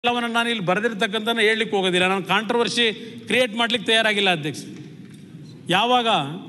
ಎಲ್ಲವನ್ನು ನಾನು ಇಲ್ಲಿ ಬರೆದಿರ್ತಕ್ಕಂಥ ಹೇಳಲಿಕ್ಕೆ ಹೋಗೋದಿಲ್ಲ ನಾನು ಕಾಂಟ್ರವರ್ಸಿ ಕ್ರಿಯೇಟ್ ಮಾಡ್ಲಿಕ್ಕೆ ತಯಾರಾಗಿಲ್ಲ ಅಧ್ಯಕ್ಷ ಯಾವಾಗ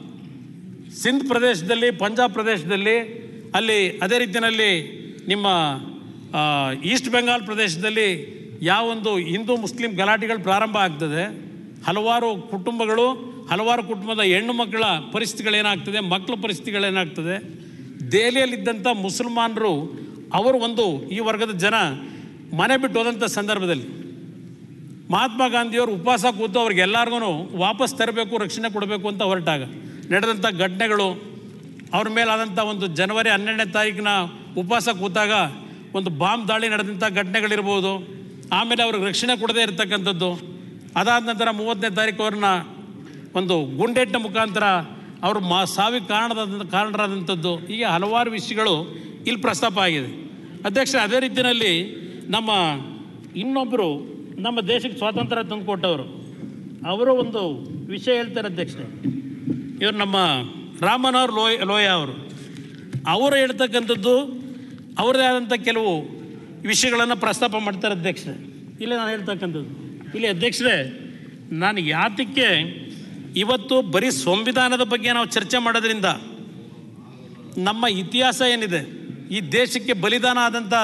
ಸಿಂಧ್ ಪ್ರದೇಶದಲ್ಲಿ ಪಂಜಾಬ್ ಪ್ರದೇಶದಲ್ಲಿ ಅಲ್ಲಿ ಅದೇ ರೀತಿಯಲ್ಲಿ ನಿಮ್ಮ ಆ, ಈಸ್ಟ್ ಬೆಂಗಾಲ್ ಪ್ರದೇಶದಲ್ಲಿ ಯಾವೊಂದು ಹಿಂದೂ ಮುಸ್ಲಿಂ ಗಲಾಟೆಗಳು ಪ್ರಾರಂಭ ಆಗ್ತದೆ ಹಲವಾರು ಕುಟುಂಬಗಳು ಹಲವಾರು ಕುಟುಂಬದ ಹೆಣ್ಣು ಮಕ್ಕಳ ಪರಿಸ್ಥಿತಿಗಳೇನಾಗ್ತದೆ ಮಕ್ಕಳ ಪರಿಸ್ಥಿತಿಗಳೇನಾಗ್ತದೆ ದೆಹಲಿಯಲ್ಲಿದ್ದಂಥ ಮುಸಲ್ಮಾನರು ಅವರು ಒಂದು ಈ ವರ್ಗದ ಜನ ಮನೆ ಬಿಟ್ಟು ಹೋದಂಥ ಸಂದರ್ಭದಲ್ಲಿ ಮಹಾತ್ಮ ಗಾಂಧಿಯವರು ಉಪವಾಸ ಕೂತು ಅವ್ರಿಗೆಲ್ಲರಿಗೂ ವಾಪಸ್ ತರಬೇಕು ರಕ್ಷಣೆ ಕೊಡಬೇಕು ಅಂತ ಹೊರಟಾಗ ನಡೆದಂಥ ಘಟನೆಗಳು ಅವ್ರ ಮೇಲಾದಂಥ ಒಂದು ಜನವರಿ ಹನ್ನೆರಡನೇ ತಾರೀಕಿನ ಉಪವಾಸ ಕೂತಾಗ ಒಂದು ಬಾಂಬ್ ದಾಳಿ ನಡೆದಂಥ ಘಟನೆಗಳಿರ್ಬೋದು ಆಮೇಲೆ ಅವ್ರಿಗೆ ರಕ್ಷಣೆ ಕೊಡದೇ ಇರತಕ್ಕಂಥದ್ದು ಅದಾದ ನಂತರ ಮೂವತ್ತನೇ ತಾರೀಕು ಅವ್ರನ್ನ ಒಂದು ಗುಂಡೇಟಿನ ಮುಖಾಂತರ ಅವರು ಮಾ ಸಾವಿಗೆ ಕಾರಣದ ಕಾರಣರಾದಂಥದ್ದು ಹೀಗೆ ಹಲವಾರು ವಿಷಯಗಳು ಇಲ್ಲಿ ಪ್ರಸ್ತಾಪ ಆಗಿದೆ ಅಧ್ಯಕ್ಷ ಅದೇ ರೀತಿಯಲ್ಲಿ ನಮ್ಮ ಇನ್ನೊಬ್ಬರು ನಮ್ಮ ದೇಶಕ್ಕೆ ಸ್ವಾತಂತ್ರ್ಯ ತಂದುಕೊಟ್ಟವರು ಅವರು ಒಂದು ವಿಷಯ ಹೇಳ್ತಾರೆ ಅಧ್ಯಕ್ಷರೇ ಇವರು ನಮ್ಮ ರಾಮನವ್ರ ಲೋಯ ಲೋಯ ಅವರು ಅವರು ಹೇಳ್ತಕ್ಕಂಥದ್ದು ಅವರದೇ ಆದಂಥ ಕೆಲವು ವಿಷಯಗಳನ್ನು ಪ್ರಸ್ತಾಪ ಮಾಡ್ತಾರೆ ಅಧ್ಯಕ್ಷರೇ ಇಲ್ಲಿ ನಾನು ಹೇಳ್ತಕ್ಕಂಥದ್ದು ಇಲ್ಲಿ ಅಧ್ಯಕ್ಷರೇ ನಾನು ಯಾತಕ್ಕೆ ಇವತ್ತು ಬರೀ ಸಂವಿಧಾನದ ಬಗ್ಗೆ ನಾವು ಚರ್ಚೆ ಮಾಡೋದ್ರಿಂದ ನಮ್ಮ ಇತಿಹಾಸ ಏನಿದೆ ಈ ದೇಶಕ್ಕೆ ಬಲಿದಾನ ಆದಂಥ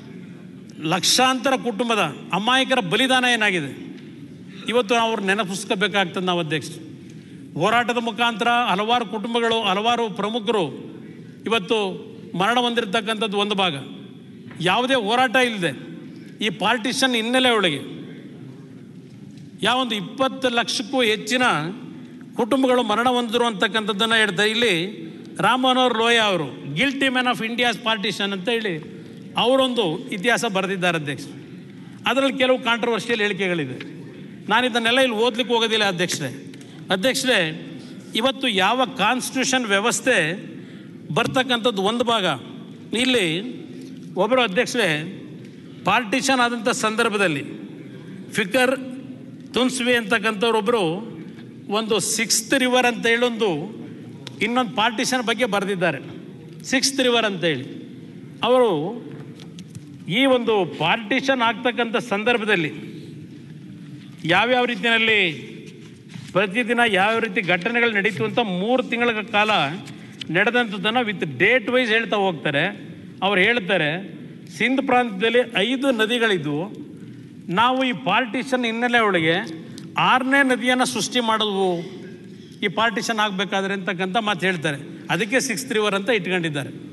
ಲಕ್ಷಾಂತರ ಕುಟುಂಬದ ಅಮಾಯಕರ ಬಲಿದಾನ ಏನಾಗಿದೆ ಇವತ್ತು ನಾವು ಅವ್ರು ನೆನಪಿಸ್ಕೋಬೇಕಾಗ್ತದೆ ನಾವು ಅಧ್ಯಕ್ಷ ಹೋರಾಟದ ಮುಖಾಂತರ ಹಲವಾರು ಕುಟುಂಬಗಳು ಹಲವಾರು ಪ್ರಮುಖರು ಇವತ್ತು ಮರಣ ಹೊಂದಿರತಕ್ಕಂಥದ್ದು ಒಂದು ಭಾಗ ಯಾವುದೇ ಹೋರಾಟ ಇಲ್ಲದೆ ಈ ಪಾರ್ಟಿಷನ್ ಹಿನ್ನೆಲೆ ಒಳಗೆ ಯಾವೊಂದು ಇಪ್ಪತ್ತು ಲಕ್ಷಕ್ಕೂ ಹೆಚ್ಚಿನ ಕುಟುಂಬಗಳು ಮರಣ ಹೊಂದಿರು ಅಂತಕ್ಕಂಥದ್ದನ್ನು ಹೇಳ್ತಾರೆ ಇಲ್ಲಿ ರಾಮನೋರ್ ಲೋಯ ಅವರು guilty man of India's partition ಅಂತ ಹೇಳಿ ಅವರೊಂದು ಇತಿಹಾಸ ಬರೆದಿದ್ದಾರೆ ಅಧ್ಯಕ್ಷ ಅದರಲ್ಲಿ ಕೆಲವು ಕಾಂಟ್ರವರ್ಷಿಯಲ್ ಹೇಳಿಕೆಗಳಿದೆ ನಾನು ಇದನ್ನೆಲ್ಲ ಇಲ್ಲಿ ಓದ್ಲಿಕ್ಕೆ ಹೋಗೋದಿಲ್ಲ ಅಧ್ಯಕ್ಷರೇ ಅಧ್ಯಕ್ಷರೇ ಇವತ್ತು ಯಾವ ಕಾನ್ಸ್ಟಿಟ್ಯೂಷನ್ ವ್ಯವಸ್ಥೆ ಬರ್ತಕ್ಕಂಥದ್ದು ಒಂದು ಭಾಗ ಇಲ್ಲಿ ಒಬ್ಬರು ಅಧ್ಯಕ್ಷರೇ ಪಾರ್ಟಿಷನ್ ಆದಂಥ ಸಂದರ್ಭದಲ್ಲಿ ಫಿಕರ್ ತುನ್ಸ್ವಿ ಅಂತಕ್ಕಂಥವ್ರೊಬ್ಬರು ಒಂದು ಸಿಕ್ಸ್ತ್ ರಿವರ್ ಅಂತ ಹೇಳೊಂದು ಇನ್ನೊಂದು ಪಾರ್ಟಿಷನ್ ಬಗ್ಗೆ ಬರೆದಿದ್ದಾರೆ ಸಿಕ್ಸ್ತ್ ರಿವರ್ ಅಂತೇಳಿ ಅವರು ಈ ಒಂದು ಪಾರ್ಟಿಷನ್ ಆಗ್ತಕ್ಕಂಥ ಸಂದರ್ಭದಲ್ಲಿ ಯಾವ್ಯಾವ ರೀತಿಯಲ್ಲಿ ಪ್ರತಿದಿನ ಯಾವ ರೀತಿ ಘಟನೆಗಳು ನಡೀತು ಅಂತ ಮೂರು ತಿಂಗಳ ಕಾಲ ನಡೆದಂಥದ್ದನ್ನು ವಿತ್ ಡೇಟ್ ವೈಸ್ ಹೇಳ್ತಾ ಹೋಗ್ತಾರೆ ಅವ್ರು ಹೇಳ್ತಾರೆ ಸಿಂಧ್ ಪ್ರಾಂತ್ಯದಲ್ಲಿ ಐದು ನದಿಗಳಿದ್ವು ನಾವು ಈ ಪಾರ್ಟಿಷನ್ ಹಿನ್ನೆಲೆ ಒಳಗೆ ಆರನೇ ನದಿಯನ್ನು ಸೃಷ್ಟಿ ಮಾಡಿದ್ವು ಈ ಪಾರ್ಟಿಷನ್ ಆಗಬೇಕಾದ್ರೆ ಅಂತಕ್ಕಂಥ ಮಾತು ಹೇಳ್ತಾರೆ ಅದಕ್ಕೆ ಸಿಕ್ಸ್ ರಿವರ್ ಅಂತ ಇಟ್ಕೊಂಡಿದ್ದಾರೆ